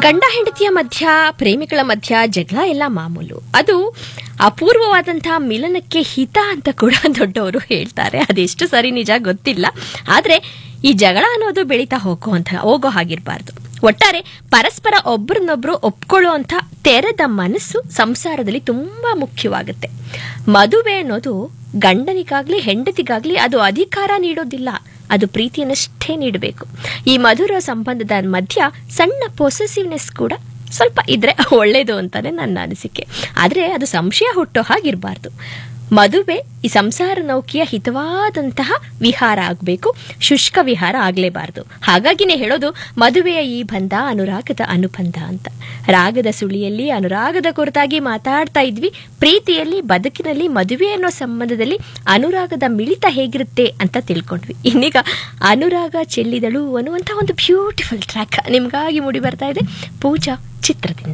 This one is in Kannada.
ಗಂಡ ಹೆಂಡತಿಯ ಮಧ್ಯ ಪ್ರೇಮಿಗಳ ಮಧ್ಯ ಜಗಳ ಎಲ್ಲ ಮಾಮೂಲು ಅದು ಅಪೂರ್ವವಾದಂತಹ ಮಿಲನಕ್ಕೆ ಹಿತ ಅಂತ ಕೂಡ ದೊಡ್ಡವರು ಹೇಳ್ತಾರೆ ಅದೆಷ್ಟು ಸರಿ ನಿಜ ಗೊತ್ತಿಲ್ಲ ಆದರೆ ಈ ಜಗಳ ಅನ್ನೋದು ಬೆಳೀತಾ ಹೋಗೋ ಅಂತ ಹೋಗೋ ಹಾಗಿರಬಾರ್ದು ಒಟ್ಟಾರೆ ಪರಸ್ಪರ ಒಬ್ರನ್ನೊಬ್ರು ಒಪ್ಕೊಳ್ಳುವಂಥ ತೆರೆದ ಮನಸ್ಸು ಸಂಸಾರದಲ್ಲಿ ತುಂಬಾ ಮುಖ್ಯವಾಗುತ್ತೆ ಮದುವೆ ಅನ್ನೋದು ಗಂಡನಿಗಾಗ್ಲಿ ಹೆಂಡತಿಗಾಗ್ಲಿ ಅದು ಅಧಿಕಾರ ನೀಡೋದಿಲ್ಲ ಅದು ಪ್ರೀತಿಯನ್ನಷ್ಟೇ ನೀಡಬೇಕು ಈ ಮಧುರ ಸಂಬಂಧದ ಮಧ್ಯ ಸಣ್ಣ ಪೊಸೆಸಿವ್ನೆಸ್ ಕೂಡ ಸ್ವಲ್ಪ ಇದ್ರೆ ಒಳ್ಳೇದು ಅಂತಾನೆ ನನ್ನ ಅನಿಸಿಕೆ ಆದರೆ ಅದು ಸಂಶಯ ಹುಟ್ಟೋ ಹಾಗಿರಬಾರ್ದು ಮದುವೆ ಈ ಸಂಸಾರ ನೌಕೆಯ ಹಿತವಾದಂತಹ ವಿಹಾರ ಆಗಬೇಕು ಶುಷ್ಕ ವಿಹಾರ ಆಗಲೇಬಾರ್ದು ಹಾಗಾಗಿನೇ ಹೇಳೋದು ಮದುವೆಯ ಈ ಬಂಧ ಅನುರಾಗದ ಅನುಬಂಧ ಅಂತ ರಾಗದ ಸುಳಿಯಲ್ಲಿ ಅನುರಾಗದ ಕುರಿತಾಗಿ ಮಾತಾಡ್ತಾ ಇದ್ವಿ ಪ್ರೀತಿಯಲ್ಲಿ ಬದುಕಿನಲ್ಲಿ ಮದುವೆ ಅನ್ನೋ ಸಂಬಂಧದಲ್ಲಿ ಅನುರಾಗದ ಮಿಳಿತ ಹೇಗಿರುತ್ತೆ ಅಂತ ತಿಳ್ಕೊಂಡ್ವಿ ಇನ್ನೀಗ ಅನುರಾಗ ಚೆಲ್ಲಿದಳು ಅನ್ನುವಂಥ ಒಂದು ಬ್ಯೂಟಿಫುಲ್ ಟ್ರ್ಯಾಕ್ ನಿಮ್ಗಾಗಿ ಮೂಡಿ ಬರ್ತಾ ಇದೆ ಪೂಜಾ ಚಿತ್ರದಿಂದ